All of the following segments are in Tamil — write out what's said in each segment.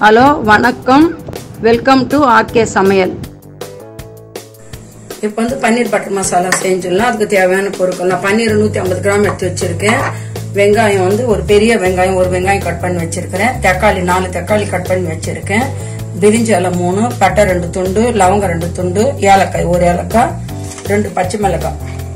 ஹலோ வணக்கம் வெல்கம் டு ஆர்கே சமையல் இப்போ வந்து பன்னீர் பட்டர் மசாலா செஞ்சிடலாம் அதுக்கு தேவையான பொருட்கள் நான் பன்னீர் நூற்றி ஐம்பது கிராம் எடுத்து வச்சிருக்கேன் வெங்காயம் வந்து ஒரு பெரிய வெங்காயம் ஒரு வெங்காயம் கட் பண்ணி வச்சிருக்கிறேன் தக்காளி நாலு தக்காளி கட் பண்ணி வச்சிருக்கேன் பிரிஞ்சி இலை மூணு பட்டை ரெண்டு துண்டு லவங்கம் ரெண்டு துண்டு ஏலக்காய் ஒரு ஏலக்காய் ரெண்டு பச்சை மிளகாய்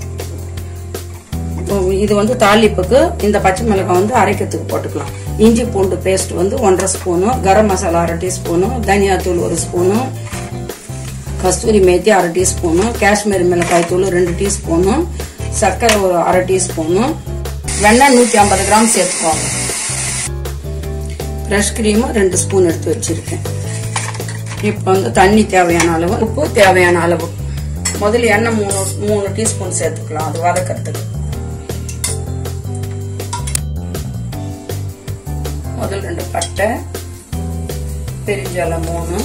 இது வந்து தாளிப்புக்கு இந்த பச்சை மிளகாய் வந்து அரைக்கிறதுக்கு போட்டுக்கலாம் இஞ்சி பூண்டு பேஸ்ட் வந்து ஒன்றரை ஸ்பூனு கரம் மசாலா அரை டீஸ்பூனு தனியாத்தூள் ஒரு ஸ்பூனு கஸ்தூரி மேத்தி அரை டீஸ்பூனு காஷ்மீரி மிளகாய் தூள் ரெண்டு டீஸ்பூனு சர்க்கரை ஒரு அரை டீஸ்பூனு வெண்ணெய் நூற்றி ஐம்பது கிராம் சேர்த்துக்கோங்க ஃப்ரெஷ் க்ரீமும் ரெண்டு ஸ்பூன் எடுத்து வச்சிருக்கேன் இப்போ வந்து தண்ணி தேவையான அளவு உப்பு தேவையான அளவு முதல்ல எண்ணெய் மூணு மூணு டீஸ்பூன் சேர்த்துக்கலாம் அது வதக்கிறதுக்கு முதல் ரெண்டு பட்டை பெருஞ்சாலை மூணு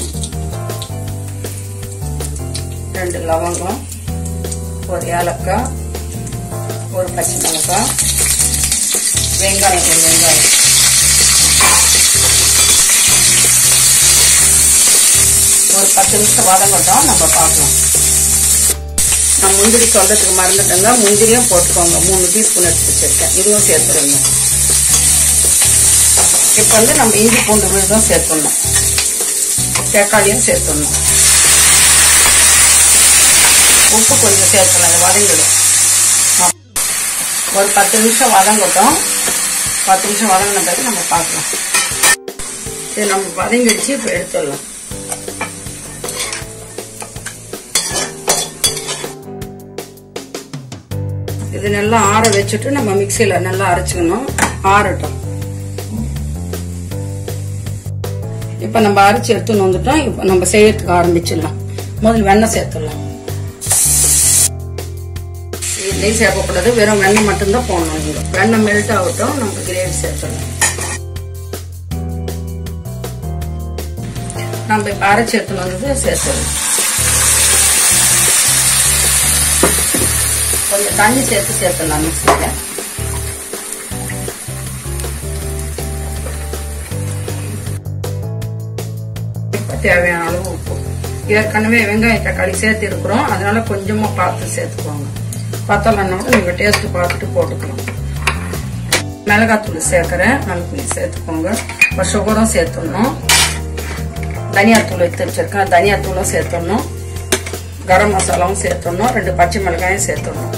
ரெண்டு லவங்கம் ஒரு ஏலக்காய் ஒரு பச்சை மிளகாய் வெங்காயம் ஒரு வெங்காயம் ஒரு பத்து நிமிஷம் வதங்கட்டும் நம்ம பார்க்கலாம் நான் முந்திரி சொல்றதுக்கு மறந்துட்டேங்க முந்திரியும் போட்டுக்கோங்க மூணு டீஸ்பூன் எடுத்து வச்சிருக்கேன் இதுவும் சேர்த்துருங்க இப்போ வந்து நம்ம இஞ்சி பூண்டு விழுதும் சேர்த்துடணும் தக்காளியும் சேர்த்துடணும் உப்பு கொஞ்சம் சேர்த்துலாம் அது வதங்கிடும் ஒரு பத்து நிமிஷம் வதங்கட்டும் பத்து நிமிஷம் வதங்கின பிறகு நம்ம பார்க்கலாம் இது நம்ம வதங்கிடுச்சு இப்போ எடுத்துடலாம் இது நல்லா ஆற வச்சுட்டு நம்ம மிக்சியில நல்லா அரைச்சுக்கணும் ஆறட்டும் இப்ப நம்ம அரைச்சு எடுத்துன்னு வந்துட்டோம் இப்ப நம்ம செய்யறதுக்கு ஆரம்பிச்சிடலாம் முதல்ல வெண்ணெய் சேர்த்துடலாம் நெய் சேர்க்கக்கூடாது வெறும் வெண்ணெய் மட்டும்தான் போடணும் இங்க வெண்ணெய் மெல்ட் ஆகட்டும் நம்ம கிரேவி சேர்த்துடலாம் நம்ம இப்ப அரைச்சு எடுத்துன்னு வந்தது சேர்த்துடலாம் கொஞ்சம் தண்ணி சேர்த்து சேர்த்துடலாம் மிக்சியில தேவையான அளவு உப்பு ஏற்கனவே வெங்காயம் தக்காளி சேர்த்து இருக்கிறோம் அதனால கொஞ்சமா பார்த்து சேர்த்துக்கோங்க பத்தலைன்னா கூட நீங்க டேஸ்ட் பார்த்துட்டு போட்டுக்கலாம் மிளகாத்தூள் சேர்க்கிறேன் மிளகுத்தூள் சேர்த்துக்கோங்க இப்போ சுகரும் சேர்த்துடணும் தனியாத்தூள் எடுத்து வச்சிருக்கேன் தனியாத்தூளும் சேர்த்துடணும் கரம் மசாலாவும் சேர்த்துடணும் ரெண்டு பச்சை மிளகாயும் சேர்த்துடணும்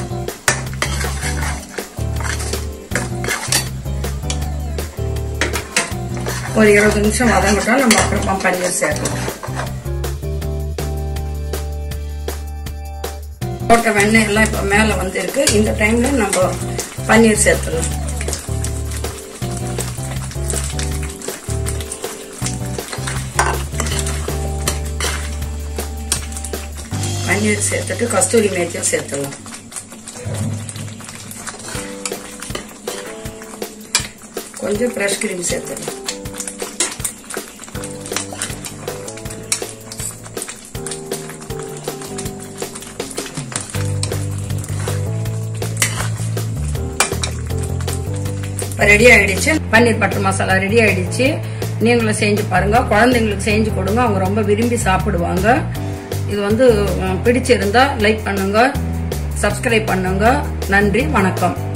ஒரு இருபது நிமிஷம் வதங்கட்டும் நம்ம அப்புறமா பன்னீர் சேர்க்கலாம் போட்ட வெண்ணெய் எல்லாம் இப்ப மேல வந்திருக்கு இந்த டைம்ல நம்ம பன்னீர் சேர்த்துலாம் பன்னீர் சேர்த்துட்டு கஸ்தூரி மேத்தியும் சேர்த்துடலாம் கொஞ்சம் ஃப்ரெஷ் கிரீம் சேர்த்துடலாம் ரெடி ஆயிடுச்சு பன்னீர் பட்டர் மசாலா ரெடி ஆயிடுச்சு நீங்களும் செஞ்சு பாருங்க குழந்தைங்களுக்கு செஞ்சு கொடுங்க அவங்க ரொம்ப விரும்பி சாப்பிடுவாங்க இது வந்து பிடிச்சிருந்தா லைக் பண்ணுங்க சப்ஸ்கிரைப் பண்ணுங்க நன்றி வணக்கம்